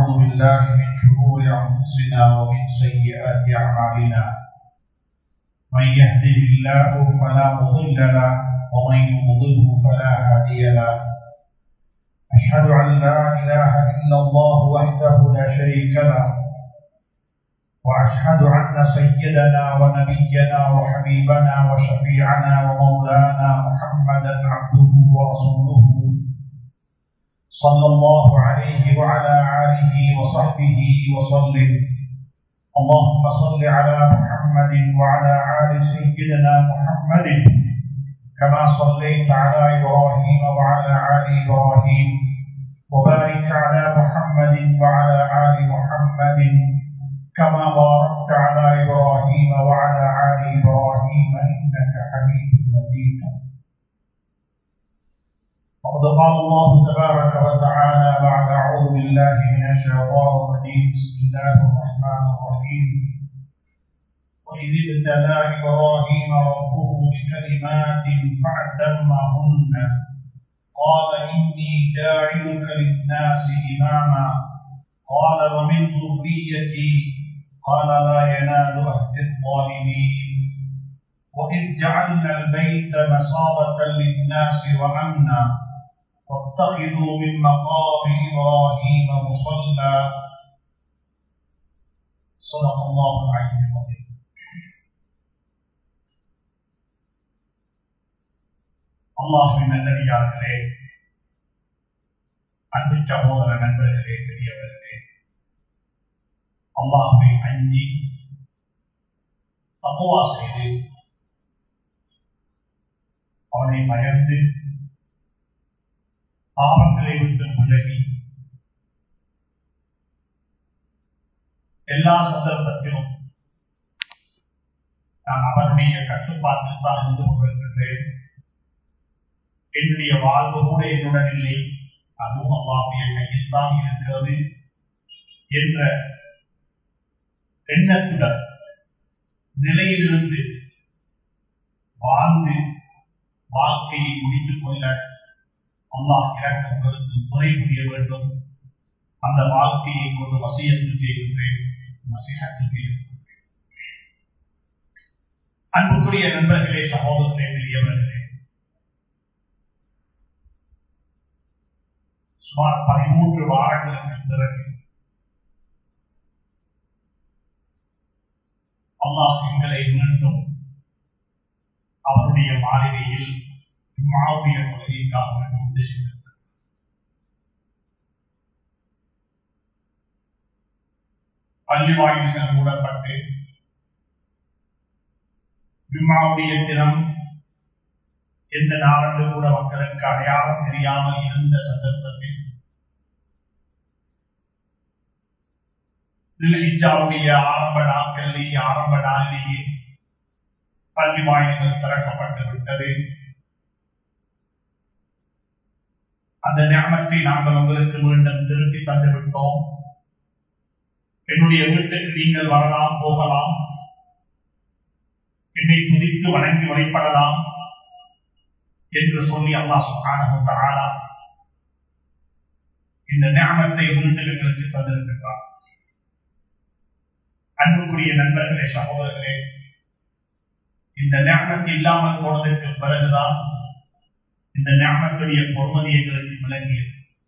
ونعوذ بالله من شرور أنفسنا ومن سيئات أعمالنا من يهده الله فلا مضل له ومن يضله فلا هادي له أشهد أن لا إله إلا الله وحده لا شريك له وأشهد أن سيدنا ونبينا وحبيبنا وشفيعنا ومولانا محمدا عبده ورسوله صلى الله عليه وعلى آله وصحبه وسلم اللهم صل على محمد وعلى آل سيدنا محمد كما صليت على إبراهيم وعلى آل إبراهيم وبارك على محمد وعلى آل محمد كما باركت على إبراهيم وعلى آل إبراهيم إنك حميد مجيد وقد قال الله تبارك وتعالى بعد أعوذ بالله من الشيطان الرجيم بسم الله الرحمن الرحيم وإذ ابتلى إبراهيم ربه بكلمات فأتمهن قال إني جاعلك للناس إماما قال ومن ذريتي قال لا ينال عهد الظالمين وإذ جعلنا البيت مثابة للناس وأمنا واتخذوا من مقام إبراهيم مصلى صدق الله العلي العظيم அல்லாஹின் நல்லடியார்களே அன்பு சகோதர நண்பர்களே பெரியவர்களே அல்லாஹை அஞ்சி தப்புவா செய்து அவனை பயந்து பாவங்களை விட்டு விலகி எல்லா சந்தர்ப்பத்திலும் நான் அவருடைய கட்டுப்பாட்டில் தான் இருந்து கொண்டிருக்கின்றேன் என்னுடைய வாழ்வு கூட என்னுடன் இல்லை அதுவும் அல்லாவுடைய கையில் தான் இருக்கிறது என்ற எண்ணத்துடன் நிலையிலிருந்து வாழ்ந்து வாழ்க்கையை முடித்துக் கொள்ள அல்லாஹ் இறக்கம் கொடுத்து துணை புரிய வேண்டும் அந்த வாழ்க்கையை கொண்டு வசியத்து செய்கின்றேன் நசிகத்து செய்கின்றேன் அன்புக்குரிய நண்பர்களே சகோதரர்களே பெரியவர்களே சுமார் பதிமூன்று வாரங்களுக்கு பிறகு அல்லாஹ் எங்களை மீண்டும் அவருடைய மாளிகையில் மாவுடைய கொள்கைக்காக கொண்டு சென்றார் பள்ளி வாயில்கள் மூடப்பட்டு ஜும்மாவுடைய தினம் எந்த நாளன்று கூட மக்களுக்கு அடையாளம் தெரியாமல் இருந்த சந்தர்ப்பத்தில் நிலஹிஜாவுடைய ஆரம்ப நாட்களிலேயே ஆரம்ப நாளிலேயே பள்ளி வாயில்கள் திறக்கப்பட்டு விட்டது அந்த ஞானத்தை நாங்கள் உங்களுக்கு மீண்டும் திருப்பி தந்து விட்டோம் என்னுடைய வீட்டுக்கு நீங்கள் வரலாம் போகலாம் என்னை துதித்து வணங்கி வழிபடலாம் என்று சொல்லி அல்லா சுகானா இந்த ஞானத்தை மீண்டும் எங்களுக்கு தந்திருக்கின்றார் அன்புக்குரிய நண்பர்களே சகோதரர்களே இந்த ஞானத்தை இல்லாமல் போனதற்கு பிறகுதான் இந்த ஞானத்துடைய பொறுமதி எங்களுக்கு விளங்கியது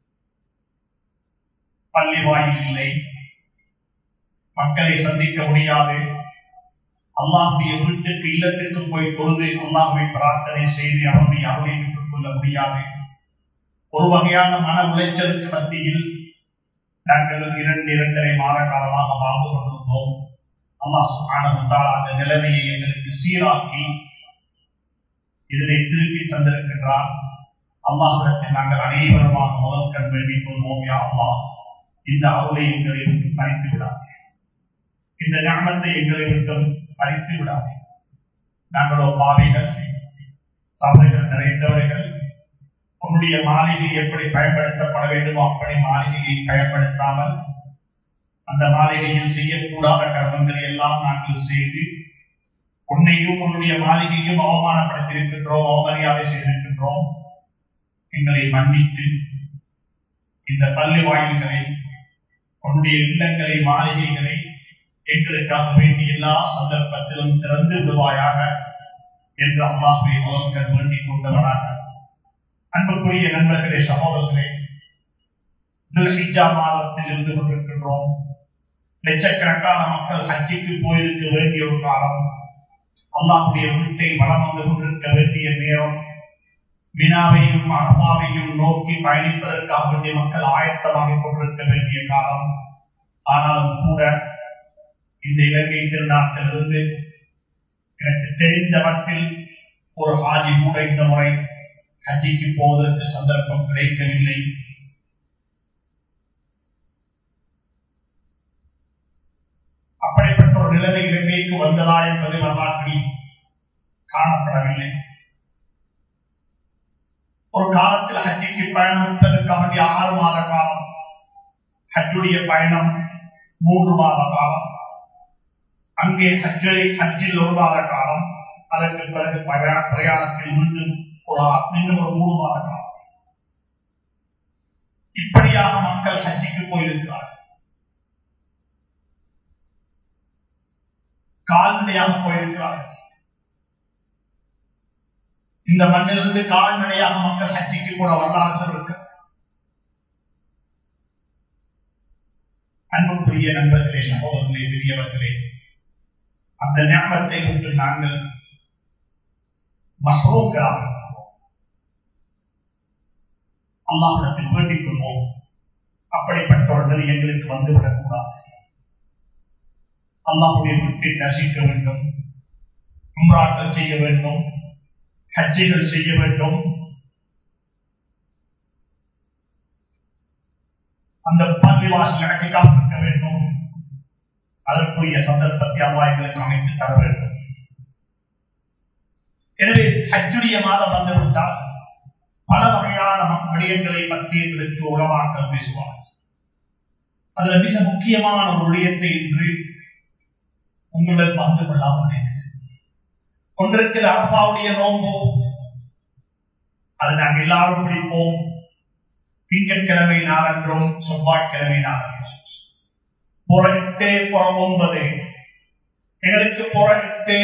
பள்ளி வாயில் இல்லை மக்களை சந்திக்க முடியாது அல்லாஹுடைய வீட்டுக்கு இல்லத்திற்கு போய் தொழுது அல்லாஹுவை பிரார்த்தனை செய்து அவருடைய அருளை பெற்றுக் கொள்ள முடியாது ஒரு வகையான மன உளைச்சலுக்கு மத்தியில் நாங்கள் இரண்டு இரண்டரை மாத காலமாக வாழ்ந்து கொண்டிருந்தோம் அல்லாஹ் அந்த நிலைமையை எங்களுக்கு சீராக்கி இதனை திருப்பி தந்திருக்கின்றார் அல்லாஹிடத்தில் நாங்கள் அனைவருமாக முதல் கண் வேண்டிக் கொள்வோம் யா அல்லா இந்த அருளை எங்களை விட்டு பறித்து விடாது இந்த ஞானத்தை எங்களை விட்டு பறித்து விடாது நாங்களோ பாவிகள் தவறுகள் நிறைந்தவர்கள் உன்னுடைய மாளிகை எப்படி பயன்படுத்தப்பட வேண்டுமோ அப்படி மாளிகையை பயன்படுத்தாமல் அந்த மாளிகையில் செய்யக்கூடாத கர்மங்களை எல்லாம் நாங்கள் செய்து உன்னையும் உன்னுடைய மாளிகையும் அவமானப்படுத்தியிருக்கின்றோம் அவமரியாதை செய்திருக்கின்றோம் எங்களை மன்னித்து இந்த பள்ளி வாயில்களை உன்னுடைய இல்லங்களை மாளிகைகளை எங்களுக்காக வேண்டிய எல்லா சந்தர்ப்பத்திலும் திறந்து விடுவாயாக என்று அல்லாஹை அவர்கள் வேண்டிக் கொண்டவராக அன்புக்குரிய நண்பர்களே சகோதரர்களே மாதத்தில் இருந்து கொண்டிருக்கின்றோம் லட்சக்கணக்கான மக்கள் ஹஜ்ஜிக்கு போயிருக்க வேண்டிய ஒரு காலம் அல்லாஹுடைய வீட்டை வளம் வந்து கொண்டிருக்க வேண்டிய நேரம் வினாவையும் அரபாவையும் நோக்கி பயணிப்பதற்காக வேண்டிய மக்கள் ஆயத்தமாக கொண்டிருக்க வேண்டிய காலம் ஆனாலும் கூட இந்த இலங்கை திருநாட்டிலிருந்து எனக்கு தெரிந்த மட்டில் ஒரு ஆதி கூட இந்த முறை ஹஜ்ஜிக்கு போவதற்கு சந்தர்ப்பம் கிடைக்கவில்லை அப்படிப்பட்ட ஒரு நிலைமை இலங்கைக்கு வந்ததா என்பது வரலாற்றில் காணப்படவில்லை ஒரு காலத்தில் ஹஜ்ஜிக்கு பயணமிட்டதற்காக வேண்டிய ஆறு மாத காலம் ஹஜ்ஜுடைய பயணம் மூன்று மாத காலம் அங்கே ஹஜ்ஜை ஹஜ்ஜில் ஒரு மாத காலம் அதற்கு பிறகு பிரயாணத்தில் மீண்டும் ஒரு இன்னும் ஒரு மூணு மாத காலம் இப்படியாக மக்கள் ஹஜ்ஜிக்கு போயிருக்கிறார்கள் கால்நடையாக போயிருக்கிறார்கள் இந்த மண்ணிலிருந்து கால்நடையாக மக்கள் ஹஜ்ஜிக்கு கூட வரலாறு இருக்கு அன்புக்குரிய நண்பர்களே சகோதரர்களே பெரியவர்களே அந்த ஞாபகத்தை விட்டு நாங்கள் மசோகராக அல்லாஹிடத்தில் வேண்டிக் கொள்வோம் அப்படிப்பட்டவர்கள் எங்களுக்கு வந்துவிடக்கூடாது அல்லாஹுடைய வீட்டை தரிசிக்க வேண்டும் உம்ராக்கள் செய்ய வேண்டும் ஹஜ்ஜிகள் செய்ய வேண்டும் அந்த பள்ளிவாசல் அடிக்காமல் இருக்க வேண்டும் அதற்குரிய சந்தர்ப்பத்தை அல்லா எங்களுக்கு அமைத்து தர வேண்டும் எனவே ஹஜ்ஜுடைய மாதம் வந்துவிட்டால் பல வகையான விடயங்களை பற்றி எங்களுக்கு உளவாக்கல் பேசுவார் அதுல மிக முக்கியமான ஒரு விடயத்தை இன்று உங்களுடன் பகிர்ந்து கொள்ளாமல் ஒன்றிற்கு அரசாவுடைய நோம்பு அது நாங்கள் எல்லாரும் பிடிப்போம் திங்கட்கிழமை நாளன்றும் செவ்வாய்க்கிழமை நாளன்றும் புறட்டே புறம் ஒன்பது எங்களுக்கு புறட்டே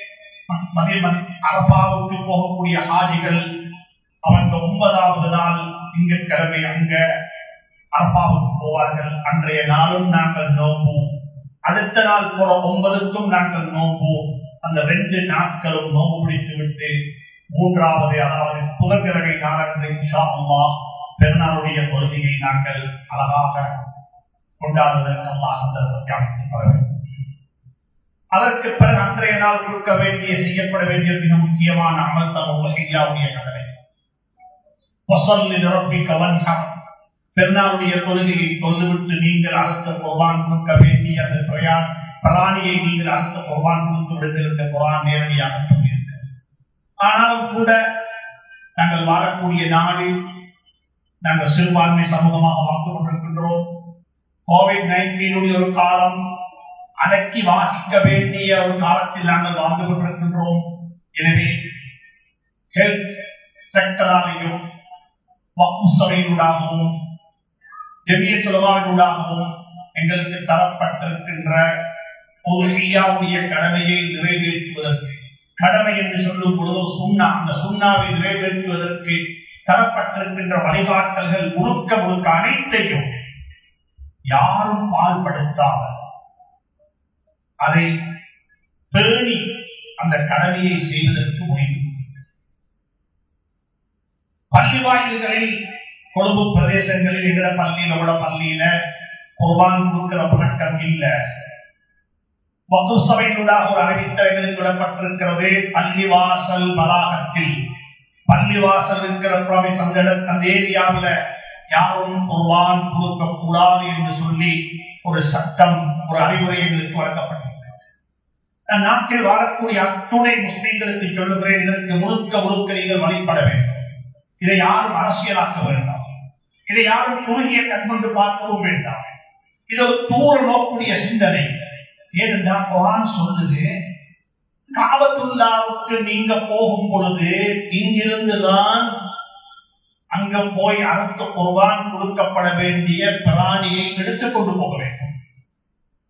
அரசாவுக்கு போகக்கூடிய ஹாஜிகள் அவங்க ஒன்பதாவது நாள் திங்கட்கிழமை அங்க அரபாவுக்கு போவார்கள் அன்றைய நாளும் நாங்கள் நோம்பும் அடுத்த நாள் போற ஒன்பதுக்கும் நாங்கள் நோம்பும் அந்த ரெண்டு நாட்களும் நோம்பு பிடித்து விட்டு மூன்றாவது அதாவது புதன்கிழமை நாளன்று இன்ஷா அம்மா பெருநாளுடைய கொள்கையை நாங்கள் அழகாக கொண்டாடுவதற்கு அல்லா சந்தர்ப்பத்தை அமைத்து தர வேண்டும் அதற்கு பிறகு அன்றைய நாள் கொடுக்க வேண்டிய செய்யப்பட வேண்டிய மிக முக்கியமான அமல் தம செய்யாவுடைய கடமை வசல்லி நிரப்பி கவன்கம் பெருநாளுடைய கொள்கையை தொழுவிட்டு நீங்கள் அடுத்த குர்பான் கொடுக்க வேண்டிய அந்த பிரயாண பிராணியை நீங்கள் அடுத்த குர்பான் கொடுத்து விடுத்திருந்த குரான் நேரடியாக சொல்லியிருக்க ஆனாலும் கூட நாங்கள் வாழக்கூடிய நாளில் நாங்கள் சிறுபான்மை சமூகமாக வாழ்ந்து கொண்டிருக்கின்றோம் கோவிட் நைன்டீனுடைய ஒரு காலம் அடக்கி வாசிக்க வேண்டிய ஒரு காலத்தில் நாங்கள் வாழ்ந்து கொண்டிருக்கின்றோம் எனவே ஹெல்த் செக்டராலையும் வகுசபையினூடாகவும் ஜெமிய சுலமாவினூடாகவும் எங்களுக்கு தரப்பட்டிருக்கின்ற ஒரு ஐயாவுடைய கடமையை நிறைவேற்றுவதற்கு கடமை என்று சொல்லும் பொழுது சுண்ணா அந்த சுண்ணாவை நிறைவேற்றுவதற்கு தரப்பட்டிருக்கின்ற வழிகாட்டல்கள் முழுக்க முழுக்க அனைத்தையும் யாரும் பால்படுத்தாமல் அதை பேணி அந்த கடமையை செய்வதற்கு முடிவு பள்ளி வாயில்களில் கொழும்பு பிரதேசங்களில் எங்கிற பள்ளியில உள்ள பள்ளியில குர்பான் கொடுக்கிற பழக்கம் இல்ல வகு சபையினூடாக ஒரு அறிவித்தவைகளில் விடப்பட்டிருக்கிறது பள்ளிவாசல் வளாகத்தில் பள்ளிவாசல் இருக்கிற ப்ராமிஸ் அந்த அந்த ஏரியாவில யாரும் குர்பான் கொடுக்க கூடாது என்று சொல்லி ஒரு சட்டம் ஒரு அறிவுரை எங்களுக்கு வழங்கப்பட்டிருக்கிறது நாட்டில் வாழக்கூடிய அத்துணை முஸ்லீம்களுக்கு சொல்லுகிறேன் இதற்கு முழுக்க முழுக்க நீங்கள் வழிபட வேண்டும் இதை யாரும் அரசியலாக்க வேண்டாம் இதை யாரும் குறுகிய கண்கொண்டு பார்க்கவும் வேண்டாம் இது ஒரு தூர நோக்கூடிய சிந்தனை ஏனென்றால் குரான் சொல்லுது காபத்துல்லாவுக்கு நீங்க போகும் பொழுது இங்கிருந்துதான் அங்க போய் அறுத்த குர்பான் கொடுக்கப்பட வேண்டிய பிராணியை எடுத்துக் கொண்டு போக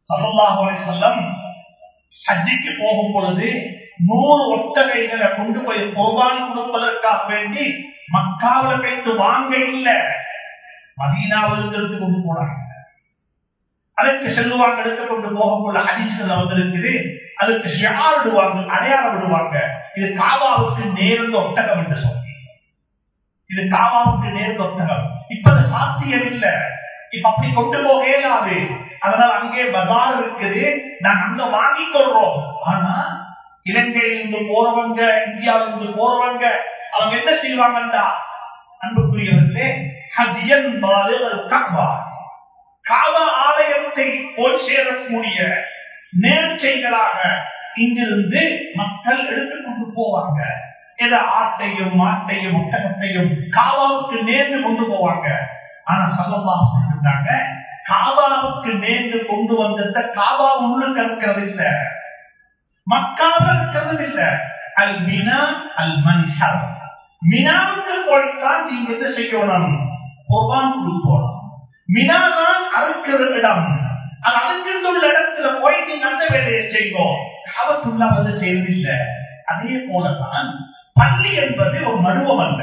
சல்லல்லாஹு அலைஹி வஸல்லம் ஹஜ்ஜிக்கு போகும் பொழுது நூறு ஒட்டகைகளை கொண்டு போய் குர்பான் கொடுப்பதற்காக வேண்டி மக்காவில வைத்து வாங்க இல்ல மதீனாவில் இருந்து கொண்டு போனாங்க அதற்கு செல்லுவாங்க எடுத்து கொண்டு போகக்குள்ள ஹதீஸ்கள் வந்திருக்குது அதுக்கு ஷியார் விடுவாங்க அடையாளம் விடுவாங்க இது காவாவுக்கு நேர்ந்த ஒட்டகம் என்று சொல்லி இது காவாவுக்கு நேர்ந்த ஒட்டகம் இப்ப அது சாத்தியம் இல்ல இப்ப அப்படி கொண்டு போக இயலாது அதனால அங்கே பஜார் இருக்குது நாங்க அங்க வாங்கிக் கொள்றோம் ஆனா இலங்கையிலிருந்து போறவங்க இந்தியாவிலிருந்து போறவங்க அவங்க என்ன செய்வாங்கடா அன்புக்குரியவர்களே ஹஜ்ஜன் பாலுகள் கபா காவா ஆலயத்தை போய் சேரக்கூடிய நேர்ச்சைகளாக இங்கிருந்து மக்கள் எடுத்துக்கொண்டு போவாங்க ஏதோ ஆட்டையும் மாட்டையும் ஒட்டகத்தையும் காவாவுக்கு நேர்ந்து கொண்டு போவாங்க ஆனா சல்லமாக சொல்லிட்டாங்க காபாவுக்கு நேர்ந்து கொண்டு வந்த காபா உள்ளுக்கு இருக்கிறது இல்ல மக்காவ இருக்கிறது இல்ல அல் மினா அல் மன்ஹர் மினாவுக்கு போய்த்தான் நீங்க என்ன செய்யணும் குர்பான் கொடுக்கணும் மினாதான் அறுக்கிற இடம் அது அறுக்கின்ற இடத்துல போய் நீங்க அந்த வேலையை செய்வோம் காபத்துள்ளா வந்து செய்வதில்லை அதே போலதான் பள்ளி என்பது ஒரு மடுவம் அல்ல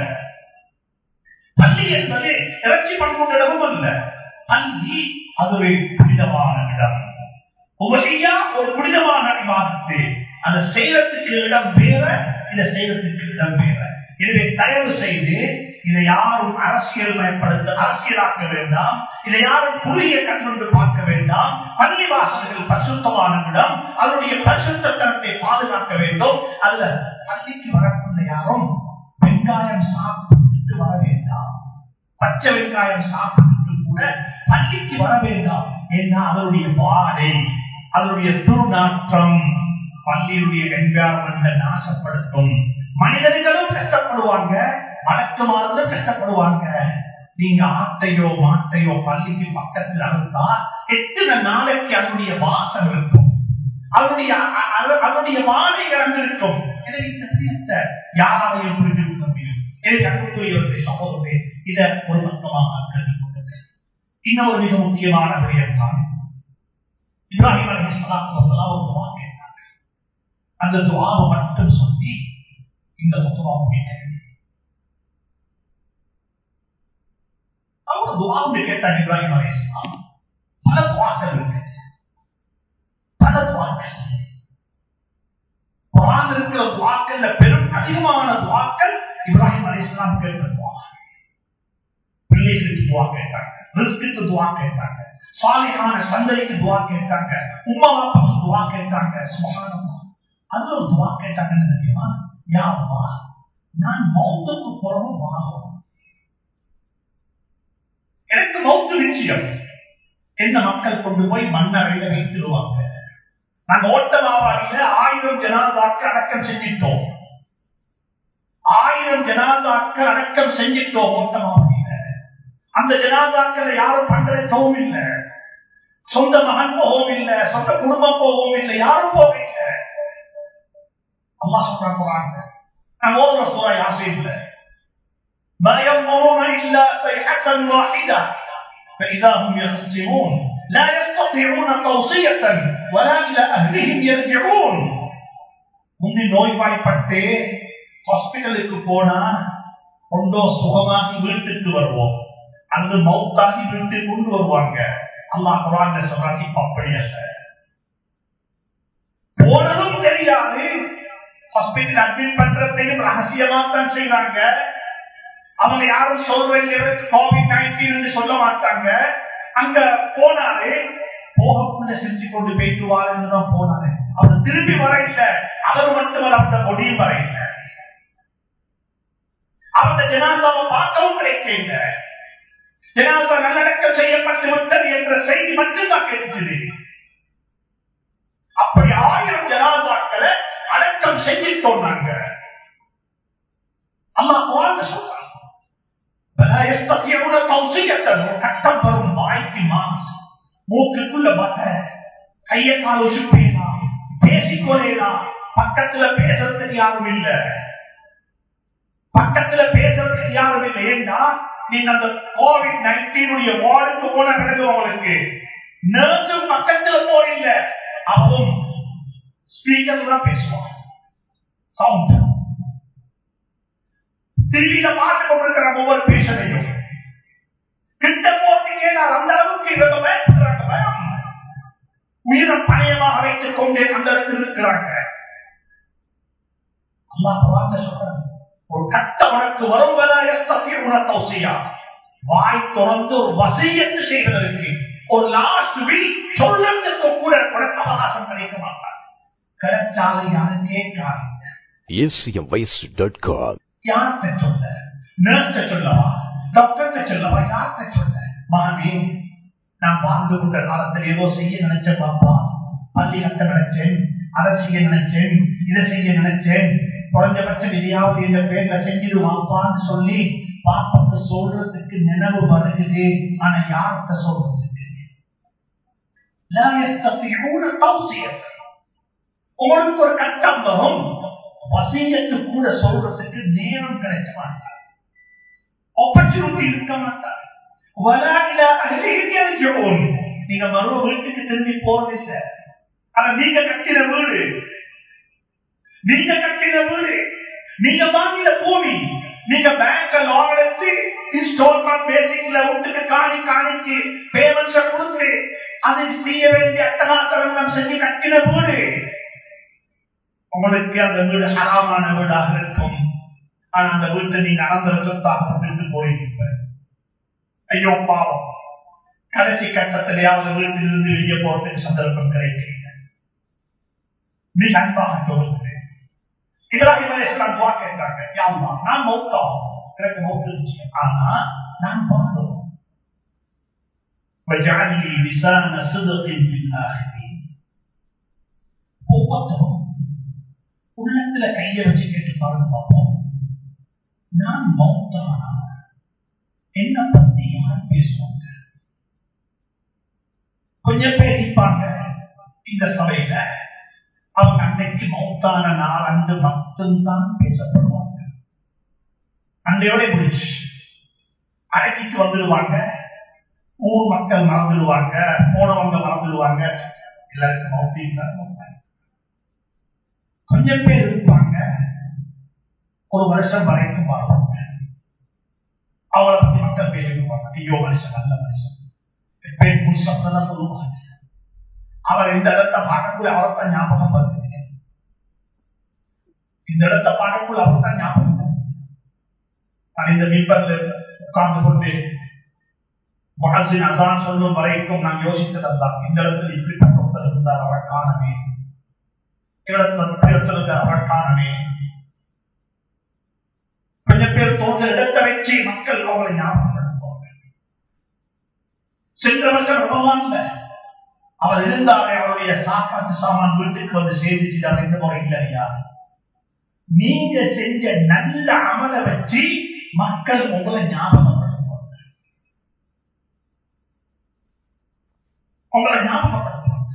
பள்ளி என்பது இறைச்சி பண்புள்ள இடமும் அல்ல பள்ளி அது ஒரு புனிதமான இடம் உபகையா ஒரு புனிதமான விவாதத்து அந்த செய்யறதுக்கு இடம் வேற இதை செய்யறதுக்கு இடம் வேற எனவே தயவு செய்து இதை யாரும் அரசியல் மயப்படுத்த அரசியலாக்க வேண்டாம் இதை யாரும் புதிய கண்கொண்டு பார்க்க வேண்டாம் பள்ளி வாசல்கள் பரிசுத்தமான இடம் அதனுடைய பரிசுத்தனத்தை பாதுகாக்க வேண்டும் அல்ல பள்ளிக்கு வரக்கூடிய யாரும் வெங்காயம் சாப்பிட்டு வர வேண்டாம் பச்சை வெங்காயம் சாப்பிட்டு கூட பள்ளிக்கு வர வேண்டாம் ஏன்னா அதனுடைய வாடை அதனுடைய துர்நாற்றம் பள்ளியுடைய என்விரான்மெண்ட நாசப்படுத்தும் மனிதர்களும் கஷ்டப்படுவாங்க வழக்கமானதும் கஷ்டப்படுவாங்க நீங்க ஆட்டையோ மாட்டையோ பள்ளிக்கு பக்கத்தில் அறுத்தா எத்தனை நாளைக்கு அதனுடைய வாசம் இருக்கும் அதனுடைய அதனுடைய வாழைகள் அங்கு இருக்கும் எனவே இந்த விஷயத்தை யாராலையும் புரிந்து கொள்ள முடியும் எனவே அன்புக்குரியவர்களை சகோதரே இதை ஒரு பக்கமாக கருதி கொள்ளுங்கள் இன்னொரு மிக முக்கியமான விடயம் தான் இப்ராஹிம் அலி சலாத்து ஒரு துவா கேட்டாங்க அந்த துவாவை மட்டும் சொல்லி இந்த துவா முடிக்கிறேன் அவங்க துவாவுடைய கேட்டாங்க இப்ராஹிம் அலி இஸ்லாம் பல துவாக்கள் இருக்கு பல துவாக்கள் குரான் இருக்கிற துவாக்கள்ல பெரும் அதிகமான துவாக்கள் இப்ராஹிம் அலி இஸ்லாம் கேட்ட துவா பிள்ளைகளுக்கு துவா கேட்டாங்க ரிஸ்க்கு துவா கேட்டாங்க சாலியான சந்தைக்கு துவா கேட்டாங்க உமா பாப்பாக்கு துவா கேட்டாங்க சுகானமா அது ஒரு துவா கேட்டாங்கன்னு தெரியுமா யாவா நான் மௌத்துக்கு புறமும் வாழும் எனக்கு மௌத்து நிச்சயம் என்ன மக்கள் கொண்டு போய் மண்ணறையில வைத்திருவாங்க நாங்க ஓட்டமாவாடியில ஆயிரம் ஜனாதாக்கு அடக்கம் செஞ்சிட்டோம் ஆயிரம் ஜனாதாக்கள் அடக்கம் செஞ்சிட்டோம் ஓட்டமாவாடியில அந்த ஜனாதாக்களை யாரும் பண்றதுவும் இல்லை சொந்த மகன் போகவும் இல்லை சொந்த குடும்பம் போகவும் இல்லை யாரும் போகவும் இல்லை அம்மா சொல்றாங்க நான் ஓதுற சூறா யாசை இல்லை ما ينظرون إلا صيحة واحدة فإذا هم يخصمون لا يستطيعون توصية ولا إلى أهلهم يرجعون முந்தி நோய்வாய்ப்பட்டு ஹாஸ்பிட்டலுக்கு போனா கொண்டோ சுகமாகி வீட்டுக்கு வருவோம் அந்த மௌத்தாகி வீட்டு கொண்டு வருவாங்க அல்லாஹ் குரான் சொல்றாங்க இப்ப அப்படி அல்ல போனதும் தெரியாது ஹாஸ்பிட்டல் அட்மிட் பண்றதையும் ரகசியமா தான் செய்வாங்க அவங்க யாரும் சொல்றீங்க கோவிட் நைன்டீன் சொல்ல மாட்டாங்க அங்க போனாரு போகக்குள்ள செஞ்சு கொண்டு போயிட்டுவாருன்னு தான் போனாரு அவர் திரும்பி வர இல்லை அவர் மட்டுமல்ல அந்த முடியும் வர இல்லை அவங்க ஜனாதாவை பார்க்கவும் கிடைக்க இல்லை ஜனாதா நல்லடக்கம் செய்யப்பட்டு விட்டது என்ற செய்தி மட்டும்தான் கிடைச்சது அப்படி ஆயிரம் ஜனாதாக்களை அடக்கம் செஞ்சிட்டோம் நாங்க அம்மா குழந்தை சொல்றாங்க கட்டம் வரும் வாய்க்கு மாஸ் மூக்குக்குள்ள மத கைய கால சுற்றலாம் பேசிக்கொள்ளலாம் பக்கத்துல பேசுறதுக்கு யாரும் இல்ல பக்கத்துல பேசுறதுக்கு யாரும் இல்லை ஏன்னா நீங்க அந்த கோவிட் நைன்டீனுடைய வார்டுக்கு போன பிறகு உங்களுக்கு நர்ஸும் பக்கத்துல போயில்ல அவன் ஸ்பீக்கர்ல தான் பேசுவான் சவுண்ட் டிவியில பார்த்து கொண்டிருக்கிற ஒவ்வொரு பேஷனையும் கிட்ட போட்டீங்கன்னா அந்த அளவுக்கு இவங்க பயப்படுறாங்க பயம் உயிரை பணையமாக வைத்துக் கொண்டே அந்த இடத்தில் இருக்கிறாங்க அல்லாஹ் வார்த்தை சொல்றாங்க ஒரு கட்ட உனக்கு வரும் உணர்த்தௌசியா வாய் திறந்து ஒரு வசியத்து செய்வதற்கு ஒரு லாஸ்ட் வீக் சொல்றதுக்கு கூட உனக்கு அவகாசம் கிடைக்க மாட்டார் கிடைச்சாலும் யாரும் கேட்காது acmvoice.com யார்கிட்ட சொல்ல நர்ஸ்ட சொல்லவா டாக்டர்கிட்ட சொல்லவா யார்கிட்ட சொல்ல மகனே நான் வாழ்ந்து கொண்ட காலத்தில் ஏதோ செய்ய நினைச்ச பாப்பா பள்ளி கட்ட நினைச்சேன் அதை செய்ய நினைச்சேன் இதை செய்ய நினைச்சேன் குறைஞ்சபட்சம் எதையாவது என்ற பேர்ல செஞ்சிடுவாப்பான்னு சொல்லி பாப்பாக்கு சொல்றதுக்கு நினைவு வருகுது ஆனா யார்கிட்ட சொல்றதுக்கு லா யஸ்தத்தியூன தௌசியத். உங்களுக்கு ஒரு கட்டம் வரும் வசியத்து கூட சொல்றதுக்கு நேரம் கிடைக்க மாட்டார் ஆப்பர்ச்சுனிட்டி இருக்க மாட்டார் வலாயில அகிலேயும் நீங்க மறுவ வீட்டுக்கு திரும்பி போறதில்லை ஆனா நீங்க கட்டின வீடு நீங்க கட்டின வீடு நீங்க வாங்கின பூமி நீங்க பேங்க்ல லோன் எடுத்து இன்ஸ்டால்மெண்ட் பேசிக்ல வீட்டுக்கு காணி காணிக்கு பேமெண்ட்ஸ கொடுத்து அதை செய்ய வேண்டிய அட்டகாசம் செஞ்சு கட்டின வீடு உங்களுக்கு அந்த வீடு ஹராமான வீடாக இருக்கும் ஆனா அந்த வீட்டை நீங்க அனந்தரத்தாக விட்டு போயிருப்ப ஐயோ பாவம் கடைசி கட்டத்திலேயாவது வீட்டிலிருந்து வெளியே போறதுக்கு சந்தர்ப்பம் கிடைக்கிறீங்க மிக அன்பாக சொல்லுகிறேன் இப்ராஹிம் அலைஹிஸ்ஸலாம் துவா கேட்டாங்க யா அல்லாஹ் நான் மௌத்தாகும் எனக்கு மௌத்து இருந்துச்சு ஆனா நான் வாழ்ந்தோம் وَاجْعَلْ لِي لِسَانَ صِدْقٍ فِي الْآخِرِينَ ஒவ்வொருத்தரும் உள்ளத்துல கைய வச்சு கேட்டு பாருங்க பார்ப்போம் நான் மௌத்தானா என்ன பத்தி யார் பேசுவாங்க கொஞ்சம் பேர் இருப்பாங்க இந்த சபையில அவங்க அன்னைக்கு மௌத்தான நாள் அன்று மட்டும்தான் பேசப்படுவாங்க அன்றையோட முடிச்சு அடக்கிட்டு வந்துடுவாங்க ஊர் மக்கள் மறந்துடுவாங்க போனவங்க மறந்துடுவாங்க எல்லாருக்கும் மௌத்தியும் தான் மௌத்தாங்க. கொஞ்சம் பேர் இருப்பாங்க ஒரு வருஷம் வரைக்கும் வாழ்வாங்க அவளை பத்தி மக்கள் பேசிடுவாங்க ஐயோ மனுஷன் நல்ல மனுஷன் எப்பயும் புருஷன் தான் சொல்லுவாங்க அவர் இந்த இடத்தை பார்க்கக்கூடிய அவர்தான் ஞாபகம் வருது இந்த இடத்தை பார்க்கக்கூடிய அவர்தான் ஞாபகம் வருது. நான் இந்த மீன்பர்ல உட்கார்ந்து கொண்டு மகசின் அதான் சொல்லும் வரைக்கும் நான் யோசித்ததெல்லாம் இந்த இடத்தில் இப்படிப்பட்ட ஒருத்தர் இருந்தார் அவர் காணவே இடத்துல அவர் காணவே கொஞ்சம் பேர் தோன்ற இடத்தை வச்சு மக்கள் அவங்களை ஞாபகப்படுத்துவாங்க சென்ற வருஷம் ரமலான்ல அவர் இருந்தாலே அவருடைய சாப்பாட்டு சாமான் வீட்டுக்கு வந்து சேர்ந்துச்சு இந்த முறை இல்லையா நீங்க செஞ்ச நல்ல அமலை வச்சு மக்கள் உங்களை ஞாபகப்படுத்துவாங்க உங்களை ஞாபகப்படுத்துவாங்க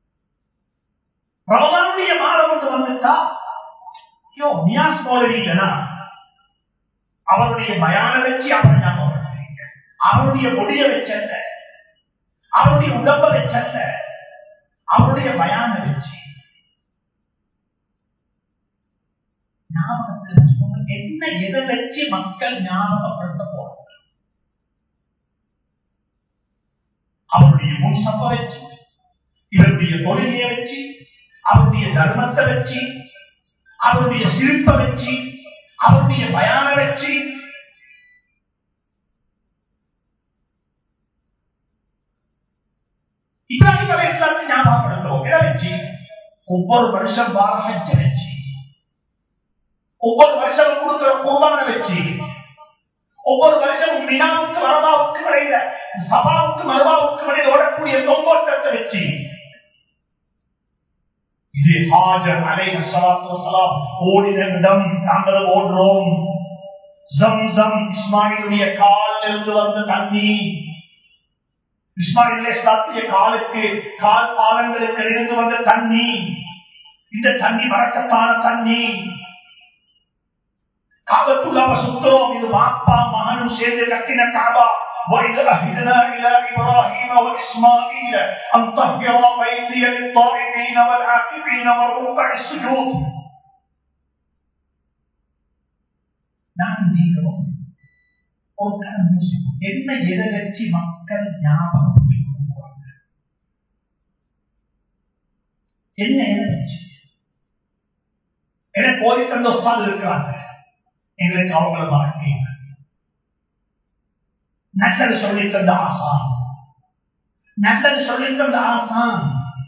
ரமலானுடைய மாதம் ஒன்று வந்துட்டா ஐயோ நியாஸ் மௌலவி இல்லனா அவருடைய பயான வச்சு அவரை ஞாபகப்படுத்துறீங்க அவருடைய முடிய வச்சல்ல அவருடைய உடம்ப வச்சல்ல அவருடைய பயான வச்சு ஞாபகத்தில் வச்சுக்கோங்க என்ன எதை வச்சு மக்கள் ஞாபகப்படுத்த போறாங்க அவருடைய முன் சப்ப வச்சு இவருடைய தொழிலை வச்சு அவருடைய தர்மத்தை வச்சு அவருடைய சிரிப்பை வச்சு அவருடைய பயான வச்சு இப்ராஹிம் அலைஹிஸ்ஸலாத்தை ஞாபகப்படுத்துறோம் எதை வச்சு ஒவ்வொரு வருஷம் வார ஹஜ்ஜ வச்சு ஒவ்வொரு வருஷம் கொடுக்கிற குர்பான வச்சு ஒவ்வொரு வருஷமும் மினாவுக்கு மரபாவுக்கு இடையில சபாவுக்கு மரபாவுக்கு இடையில ஓடக்கூடிய தொங்கோட்டத்தை வச்சு இது ஹாஜர் அலைஹி ஸலாத்து வஸலாம் ஓடின இடம் நாங்கள் ஓடுறோம் ஜம்சம் இஸ்மாயிலுடைய காலில் இருந்து வந்த தண்ணி இஸ்மாயிலே சாத்திய காலுக்கு கால் பாலங்களுக்கு இருந்து வந்த தண்ணி இந்த தண்ணி வழக்கத்தான தண்ணி காபத்துள்ளாவ சுத்தம் இது மாப்பா மகனும் சேர்ந்து கட்டின காபா وإذا أهدنا إلى إبراهيم وإسماعيل أن طهر بيتي للطائفين والعاكفين والركع السجود நான் நீங்களும் ஒரு கணம் யோசிப்போம் என்ன எதை வச்சு மக்கள் ஞாபகம் வச்சுக்கொள்வாங்க என்ன எதை வச்சு எனக்கு போதி தந்த உஸ்தாது இருக்கிறாங்க எங்களுக்கு அவங்கள வாழ்க்கை நல்லது சொல்லி தந்த ஆசான் நல்லது சொல்லி தந்த ஆசான்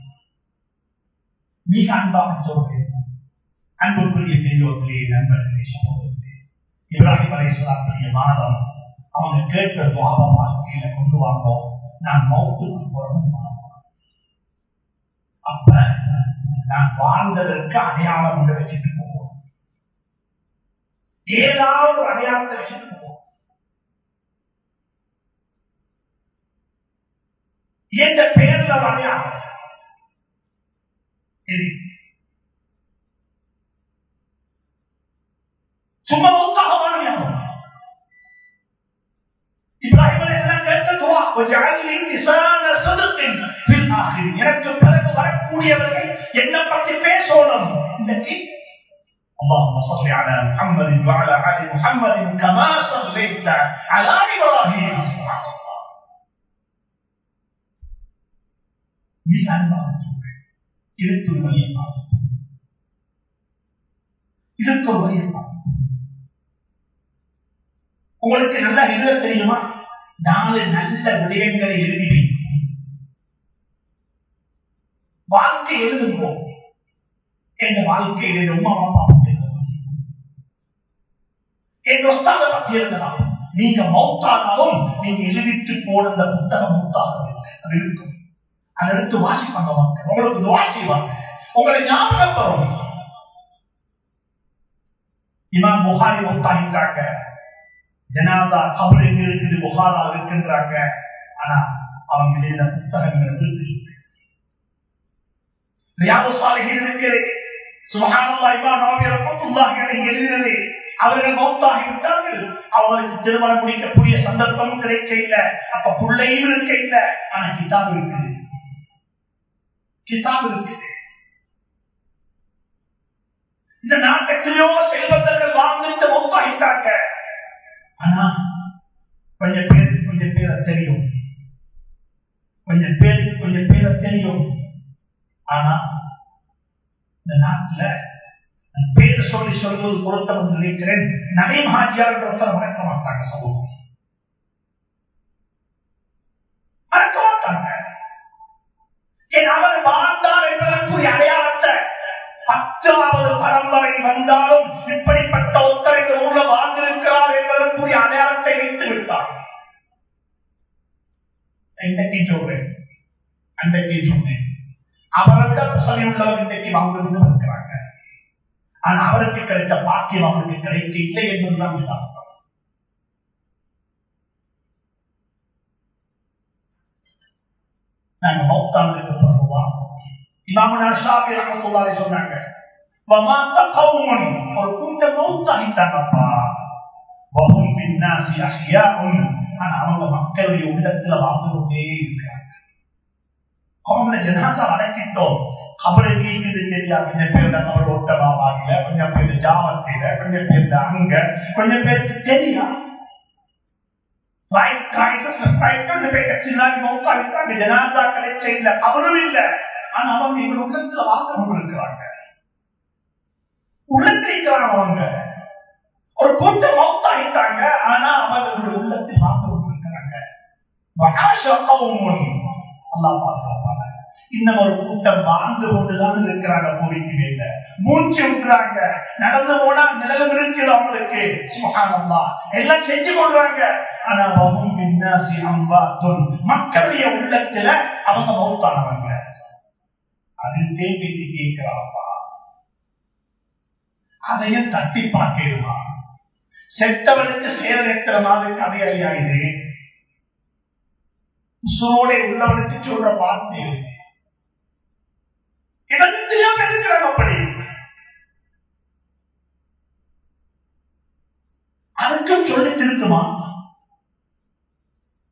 மிக அன்பாக சொல்றேன் அன்புக்குரிய பெரியோர்களே நண்பர்களே சகோதரர்களே இப்ராஹிம் அலைசலாத்துடைய மாணவன் அவங்க கேட்ட துவாப வாழ்க்கையில கொண்டு வாங்கோம் நான் மௌத்துக்கு போறோம் அப்ப நான் வாழ்ந்ததற்கு அடையாளம் கொண்டு வச்சுட்டு போவோம் ஏதாவது ஒரு அடையாளத்தை வச்சுட்டு போவோம் எந்த பெயர்ல ஒரு அடையாளம் சும்மா மௌத்தாக வாழியாகும் இப்ராஹிம் அலைஹிஸ்ஸலாம் கேட்ட துவா வஜஅல்னி லிசான ஸித்கின் ஃபில் ஆখির எனக்கு பிறகு வரக்கூடியவர்கள் என்ன பத்தி பேசணும் இன்னைக்கு اللهم صل على محمد وعلى ال محمد كما صليت على ابراهيم سبحان الله மிக அன்பாக சொல்றேன் இதற்கு ஒரு வழியை பார்ப்போம் இதற்கு ஒரு வழியை பார்ப்போம் உங்களுக்கு நல்லா எழுத தெரியுமா நாலு நல்ல விடயங்களை எழுதி வாழ்க்கை எழுதுவோம் எங்க வாழ்க்கையில ரொம்ப அம்மா எங்க ஒஸ்தாத பத்தி எழுதலாம் நீங்க மௌத்தானாலும் நீங்க எழுதிட்டு போன அந்த புத்தகம் மௌத்தாக அது இருக்கும் அதை எடுத்து வாசிப்பாங்க உங்களுக்கு துவா செய்வாங்க உங்களை ஞாபகம் வரும் இமாம் புகாரி மௌத்தாகிட்டாங்க ஜனாதா கபர் எங்க இருக்குது புகாரா இருக்கின்றாங்க ஆனா அவங்க எழுதின புத்தகங்கள் இருக்கு ரியாபுசாலிகள் இருக்குது சுபஹானல்லாஹ் இமாம் நவவி ரஹ்மத்துல்லாஹி அலைஹி எழுதினது அவர்கள் மௌத்தாகி விட்டார்கள் அவங்களுக்கு திருமணம் முடிக்கக்கூடிய சந்தர்ப்பமும் கிடைக்க இல்லை அப்ப பிள்ளையும் இருக்க இல்லை ஆனா கிதாப் இருக்குது கிதாப் இருக்குது இந்த நாட்டுக்குள்ளோ செல்வந்தர்கள் வாழ்ந்துட்டு மௌத்தாகிட்டாங்க ஆனா கொஞ்சம் பேருக்கு கொஞ்சம் பேரை தெரியும் கொஞ்சம் பேருக்கு கொஞ்சம் பேரை தெரியும் ஆனா இந்த நாட்டுல பேர் சொல்லி சொல்வது பொருத்தம் நினைக்கிறேன் நகை மகாஜியார் ஒருத்தர் மறக்க மாட்டாங்க சமூகம் மறக்க மாட்டாங்க என் அவர் வாழ்ந்தார் என்பதற்குரிய அடையாளத்தை பத்தாவது பரம்பரை வந்தாலும் இப்படிப்பட்ட ஒருத்தர் இந்த ஊர்ல வாழ்ந்திருக்கிறார் என்பதற்குரிய அடையாளத்தை வைத்து விட்டார் இன்றைக்கு சொல்றேன் அன்றைக்கு சொன்னேன் அவரோட வசதி உள்ளவர் இன்றைக்கு வாழ்ந்து இருக்கிறாங்க ஆனா அவருக்கு கிடைத்த பாக்கியம் அவருக்கு கிடைக்க இல்லை என்பதுதான் யதார்த்தம் நாங்க மௌத்தானதுக்கு பிறகுவா இமாமனா ஷாபி ரஹமத்துல்லாஹி சொன்னாங்க வமாத்த கௌமன் ஒரு கூட்டம் மௌத்தாகிட்டாங்கப்பா வஹும் பின்னாசி அஹ்யாஉன் ஆனா அவங்க மக்களுடைய உள்ளத்துல வாழ்ந்து கொண்டே இருக்கிறாங்க அவங்கள ஜனாசா அடக்கிட்டோம் அவரை கேட்குது தெரியாது கொஞ்சம் பேர் அவர் ஒட்டமாவாகல கொஞ்சம் பேர் ஜாவத்தில கொஞ்சம் பேர் அங்க கொஞ்சம் பேருக்கு தெரியா ஜனாசாக்களை செய்யல அவரும் இல்ல ஆனா அவங்க எங்க உள்ளத்துல வாக்க கொண்டிருக்கிறாங்க உள்ளத்திருக்கிறாங்க அவங்க ஒரு கூட்டம் மௌத்தாகிட்டாங்க ஆனா அவர்களுடைய உள்ளத்தில் வாக்க கொண்டிருக்கிறாங்க அல்லா பாதுகாப்பாங்க இன்னும் ஒரு கூட்டம் வாழ்ந்து கொண்டுதான் இருக்கிறாங்க பூமிக்கு மேல மூச்சு விட்டுறாங்க நடந்து போனா நிலவு இருக்குது அவங்களுக்கு சுகானந்தா எல்லாம் செஞ்சு கொள்றாங்க ஆனா வகும் பின்னாசி அம்பாத்துன் மக்களுடைய உள்ளத்துல அவங்க மௌத்தானவங்க அது தேடி கேட்கிறாப்பா அதையும் தட்டி பார்க்கிறா செத்தவனுக்கு சேர மாதிரி கதையா இது உசுரோட உள்ளவனுக்கு சொல்ற வார்த்தை எனக்கு தெரியாம இருக்கிறாங்க அப்படி அதுக்கும் சொல்லி திருத்துமா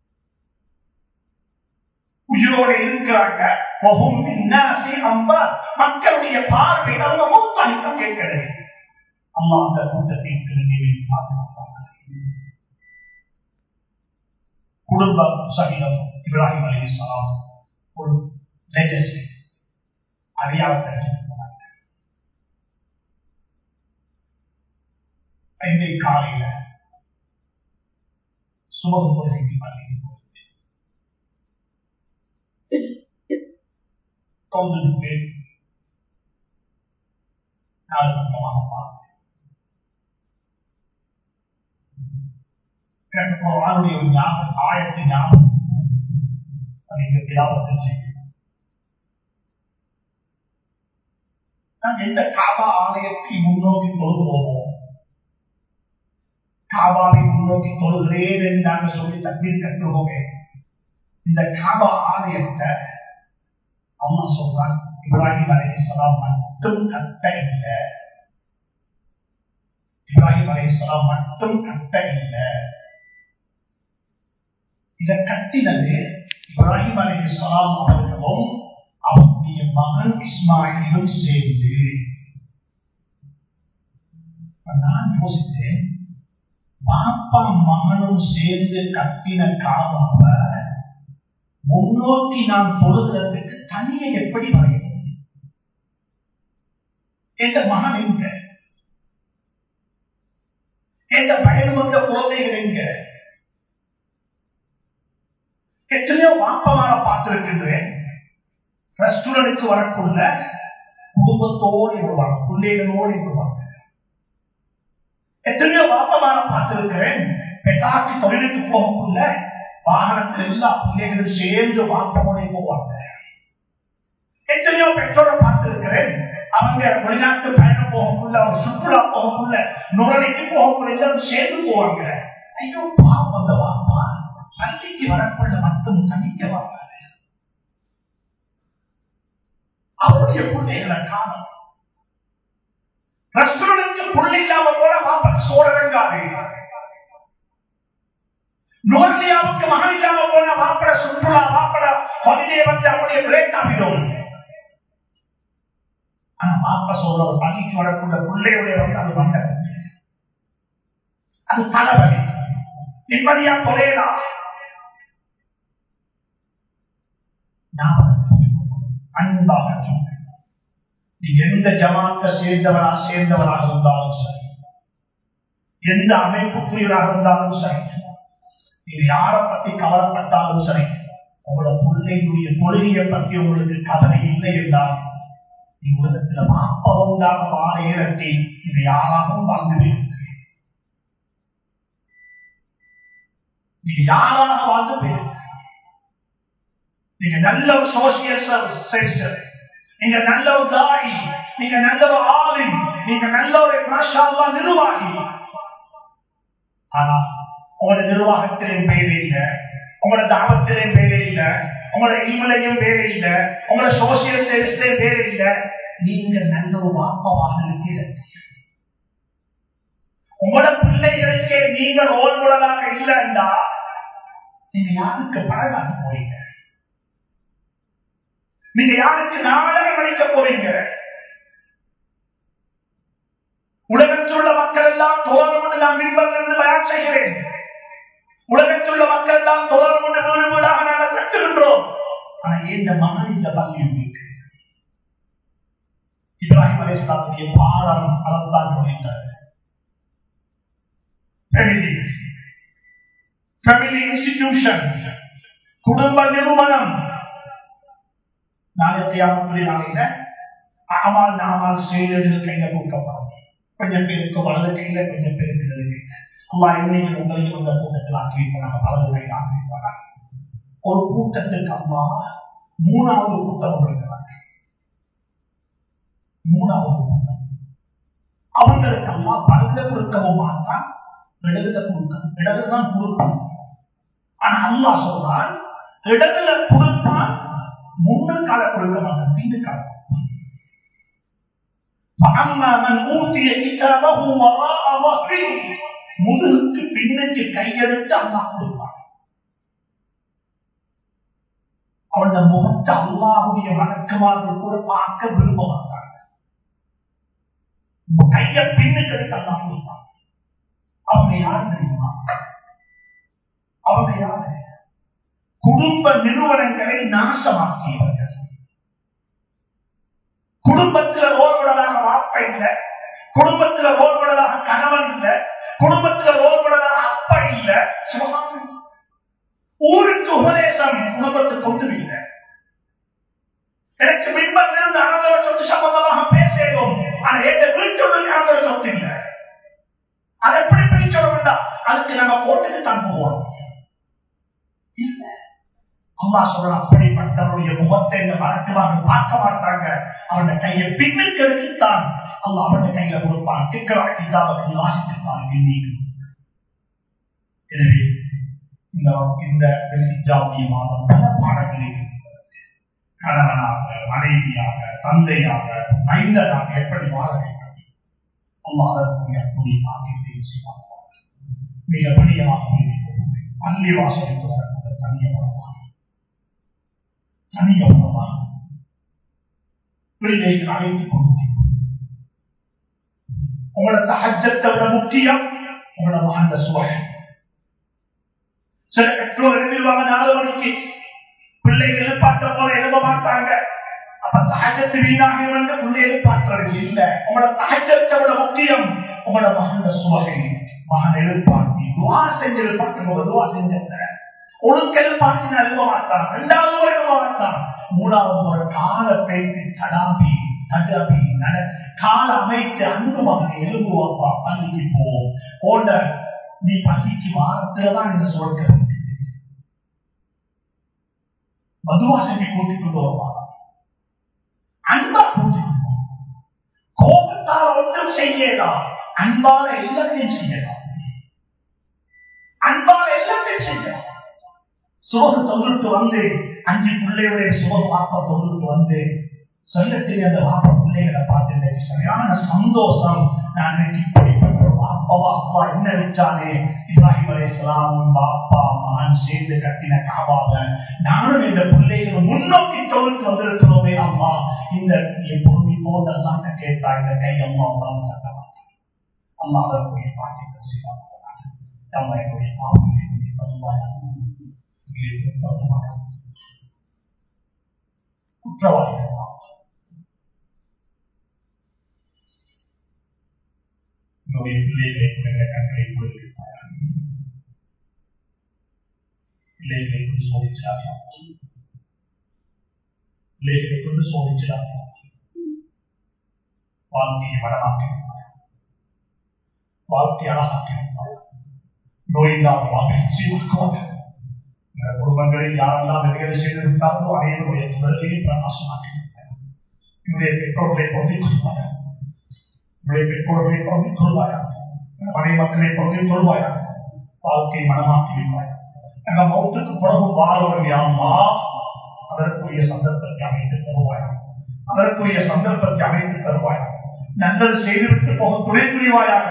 உயிரோடு இருக்கிறாங்க வஹும் பின்னாசி அம்பார். மக்களுடைய பார்வை அவங்க மூத்தளிக்கும் கேட்கிறது அல்லாஹ் அந்த கூட்டத்தை திரும்பி பாதுகாப்பாங்க குடும்பம் சகிதம் இப்ராஹிம் அலி இஸ்லாம் ஒரு லெஜசி அடையாளத்தை போனாங்க இன்றைக்கு காலையில சுமது தொழிலுக்கு பள்ளிக்கு போயிட்டு தொழில் பேர் நாலு பக்கமாக பார்த்தேன் எனக்கு குரானுடைய ஒரு ஞாபகம் ஆயத்து ஞாபகம் அதை இந்த தியாகத்தை செய்யும் நான் எந்த காபா ஆலயத்தை முன்னோக்கி தொழுகிறோமோ காபாவை முன்னோக்கி தொழுகிறேன் என்று நாங்கள் சொல்லி தண்ணீர் கட்டுவோமே இந்த காபா ஆலயத்தை அம்மா சொல்றான் இப்ராஹிம் அலைஹிஸ்ஸலாம் மட்டும் கட்ட இல்லை இப்ராஹிம் அலைஹிஸ்ஸலாம் மட்டும் கட்ட இல்லை இதை கட்டினது இப்ராஹிம் அலைஹிஸ்ஸலாம் அவர்களும் அவருடைய மகன் இஸ்மாயிலும் சேர்ந்து இப்ப நான் யோசித்தேன் பாப்பா மகனும் சேர்ந்து கட்டின காபாவ முன்னோக்கி நான் தொழுகிறதுக்கு தனியை எப்படி வரையணும் எந்த மகன் எங்க எந்த வயது வந்த குழந்தைகள் எங்க எத்தனையோ வாப்பமான பார்த்திருக்கின்றேன் ரெஸ்டாரண்ட்டுக்கு வரக்குள்ள குடும்பத்தோடு வருவாங்க பிள்ளைகளோடு வருவாங்க எத்தனையோ வாப்பமான பார்த்திருக்கிறேன் பெட்டாக்கி தொழிலுக்கு போகக்குள்ள வாகனத்தில் எல்லா பிள்ளைகளும் சேர்ந்து வாப்பமோட போவாங்க எத்தனையோ பெற்றோரை பார்த்திருக்கிறேன் அவங்க வெளிநாட்டு பயணம் போகக்குள்ள அவங்க சுற்றுலா போகக்குள்ள நுழைக்கு போகக்குள்ள எல்லாரும் சேர்ந்து போவாங்க ஐயோ பாப்பம் அந்த வாப்பா பள்ளிக்கு வரக்குள்ள மட்டும் தனிக்க வாங்க அவருடைய பிள்ளைகளை காணும் ரெஸ்டாரண்ட்டுக்கு பிள்ளைக்காம போல பாப்பா சோழரங்காது நோர்லியாவுக்கு மகன் இல்லாம போன மாப்பிட சுற்றுலா மாப்பிட ஹாலிடே வந்து அப்படியே பிரேக் ஆகிடும் ஆனா மாப்ப சொல்ற ஒரு பள்ளிக்கு வரக்கூடிய பிள்ளையுடைய வந்து அது வந்த அது தலைவலி நிம்மதியா தொலையலாம் அன்பாக நீங்க எந்த ஜமாத்தை சேர்ந்தவரா சேர்ந்தவராக இருந்தாலும் சரி எந்த அமைப்புக்குரியவராக இருந்தாலும் சரி நீங்க யாரை பத்தி கவலைப்பட்டாலும் சரி உங்களோட பிள்ளையுடைய கொள்கையை பத்தி உங்களுக்கு கவலை இல்லை என்றால் நீ உலகத்துல மாப்பவந்தாக வாழ இறக்கி இது யாராகவும் வாழ்ந்துவீர்கள் நீங்க யாராக வாழ்ந்துவீர்கள் நீங்க நல்ல ஒரு சோசியல் சர்வீஸ் நீங்க நல்ல ஒரு தாய் நீங்க நல்ல ஒரு ஆளி நீங்க நல்ல ஒரு மாஷால்லா நிர்வாகி ஆனா உங்களோட நிர்வாகத்திலையும் வேலை இல்லை உங்களோட தாபத்திலையும் வேலை இல்லை உங்களோட இமெயிலையும் வேலை இல்லை உங்களோட சோசியல் சர்வீஸ்லயும் வேலை இல்லை நீங்க நல்ல ஒரு வாப்பவாக இருக்கிறீர்கள் உங்களோட பிள்ளைகளுக்கே நீங்க ரோல் மாடலாக இல்லைண்டா நீங்க யாருக்கு பழகாக போறீங்க நீங்க யாருக்கு நாடகம் அளிக்க போறீங்க உலகத்தில் உள்ள மக்கள் எல்லாம் தோழம் நான் மின்பல் இருந்து தயார் செய்கிறேன் உலகத்தில் உள்ள மக்கள் எல்லாம் தோழம் கொண்டு வீடு வீடாக நாங்கள் கட்டுகின்றோம் ஆனா இந்த மகன் இந்த பள்ளி இருக்கு இப்ராஹிம் அலிஸ்லாத்துடைய பாடம் அதைத்தான் சொல்லிட்டார் ஃபேமிலி ஃபேமிலி இன்ஸ்டிடியூஷன் குடும்ப நிறுவனம் நாளைக்கு நாளையில அமால் நாமால் செய்ததில் கையில கொடுக்கப்படும் கொஞ்சம் பேருக்கு வலது கையில கொஞ்சம் பேருக்கு இடது கையில அம்மா இன்னைக்கு உங்களையும் அந்த கூட்டத்தில் ஆக்கிவிப்பாங்க வலது கையில் ஆக்கிவிப்பாங்க ஒரு கூட்டத்துக்கு அம்மா மூணாவது கூட்டம் இருக்கிறாங்க மூணாவது கூட்டம் அவங்களுக்கு அம்மா வலத கொடுக்கவும் மாட்டான் இடதுல கொடுக்கணும் இடதுதான் கொடுக்கணும் ஆனா அல்லா சொல்றான் இடதுல கொடுப்பான் முன்னக்கால கொடுக்க மாட்டான் பின்னுக்கால முதுகுக்கு பின்னுக்கு கையெழுத்து அல்லா கொடுப்பான் அவனோட முகத்தை அல்லாஹுடைய வணக்கமாக கூட பார்க்க விரும்ப மாட்டாங்க கைய பின்னுக்கு எல்லாம் கொடுப்பாங்க அவங்க யார் தெரியுமா அவங்க யாரு குடும்ப நிறுவனங்களை நாசமாக்கியவர்கள் குடும்பத்தில் ஓர்வடலாக வாப்ப இல்லை குடும்பத்தில் ஓர்வடலாக கணவன் இல்லை குடும்பத்தில் ஓர்வடலாக அப்பா இல்லை ஊருக்கு உபதேசம் குடும்பத்துக்கு ஒன்றும் இல்லை எனக்கு மின்பல் இருந்து அனந்தர சொத்து சம்பந்தமாக பேசணும் ஆனா எங்க வீட்டுக்கு அனந்தர சொத்து இல்லை அதை எப்படி பிரிச்சோட வேண்டாம் அதுக்கு நாங்க கோட்டுக்கு தான் போவோம் அம்மா சொல்ற அப்படிப்பட்டவருடைய முகத்தை இந்த வழக்கமாக பார்க்க மாட்டாங்க அவருடைய கையை பின்னுக்கு எடுத்துத்தான் அல்ல அவருடைய கையில கொடுப்பான் திக்கராக்கிதான் அவர்கள் வாசித்திருப்பான் எனவே இந்த இந்த ஜாமிய மாதம் பல பாடங்களில் கணவனாக மனைவியாக தந்தையாக மைந்தனாக எப்படி வாழ வேண்டும் அம்மா அதற்குரிய புதிய பாக்கியத்தை செய்வாங்க மிக பணியமாக பள்ளி வாசலுக்கு வரக்கூடிய தனிய மனமாக தனிய மனமாக பிள்ளைகள் அழைத்துக் கொண்டு உங்களோட தகஜத்தை விட முக்கியம் உங்களோட மகந்த சுவகம் சில பெற்றோர் எழுதிடுவாங்க நாலு மணிக்கு பிள்ளைகள் எதிர்பார்த்த போல எழுத மாட்டாங்க அப்ப தகஜத்து வீணாக வந்து பிள்ளை எதிர்பார்க்கிறது இல்ல உங்களோட தகஜத்தை விட முக்கியம் உங்களோட மகந்த சுவகை மகன் எதிர்பார்த்தி துவா செஞ்சு எதிர்பார்க்கும் போது துவா செஞ்ச ஒழுக்க எதிர்பார்த்து எழுத மாட்டான் இரண்டாவது எழுத மாட்டான் மூணாவது ஒரு கால பேசி தடாபி தடாபி நட கால அமைத்து அன்பு மகனை எழுதுவாப்பா பள்ளிக்கு போவோம் போன்ற நீ பள்ளிக்கு வாரத்துலதான் இந்த சொற்கள் மதுவா செஞ்சு கூட்டிக் கொண்டு வருவாங்க அன்பா கூட்டிக் கோபத்தால் ஒன்றும் செய்யலாம் அன்பால எல்லாத்தையும் செய்யலாம் அன்பால எல்லாத்தையும் செய்யலாம் சுக தொகுட்டு வந்து அஞ்சு பிள்ளைகளுடைய சுக பாப்பா தொகுட்டு வந்து சொல்லத்தில் அந்த வாப்பா பிள்ளைகளை பார்த்து சரியான சந்தோஷம் நான் இப்படிப்பட்ட அப்பாவா அப்பா என்ன வச்சாலே இப்ராஹிம் அலையாம் அப்பா மகன் சேர்ந்து கட்டின காபாவ நானும் இந்த பிள்ளைகள் முன்னோக்கி தொழிலுக்கு வந்திருக்கிறோமே அம்மா இந்த பொருளி போதெல்லாம் கேட்டா இந்த கை அம்மா உடம்பு கட்ட மாட்டேன் அம்மா அதற்குரிய பாக்கியத்தை செய்வாங்க நம்ம என்னுடைய பாவங்களை பருவாயா குற்றவாளிகள் என்னுடைய பிள்ளைகளை குறைந்த கண்களை கொடுத்திருப்பாயா பிள்ளைகளை கொண்டு சோதிச்சாயா பிள்ளைகளை கொண்டு சோதிச்சாயா வாழ்க்கையை வளமாக்கியிருப்பாயா வாழ்க்கை அழகாக்கியிருப்பாயா நோயில்லாத வாழ்க்கை சீர்க்குவாங்க இந்த குடும்பங்களில் யாரெல்லாம் வெளியில் செய்திருந்தார்களோ அனைவருடைய தொடர்பையும் பிரகாசமாக்கியிருப்பாயா என்னுடைய பெற்றோர்களை பொருந்திக் கொள்வாயா உடைய பெற்றோர்களை பொருந்திக் கொள்வாயா மனை மக்களை பொருந்திக் கொள்வாயா வாழ்க்கை மனமாக்கி வைப்பாயா எங்க மௌத்துக்கு பிறகு வாழ்வர்கள் யாருமா அதற்குரிய சந்தர்ப்பத்தை அமைத்து தருவாயா அதற்குரிய சந்தர்ப்பத்தை அமைத்து தருவாயா நல்லது செய்துவிட்டு போக துணை புரிவாயாக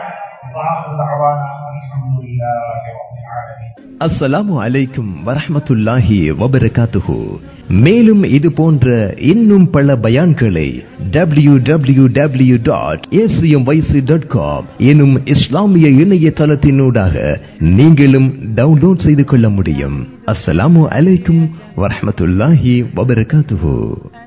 அஸ்ஸலாமு அலைக்கும் வரஹமத்துல்லாஹி வபரகாத்துஹு மேலும் இது போன்ற இன்னும் பல பயான்களை W W W dot ACM YC dot com எனும் இஸ்லாமிய இணையதளத்தினூடாக நீங்களும் டவுன்லோட் செய்து கொள்ள முடியும் அஸ்ஸலாமு அலைக்கும் வரஹமத்துல்லாஹி வபரகாத்துஹு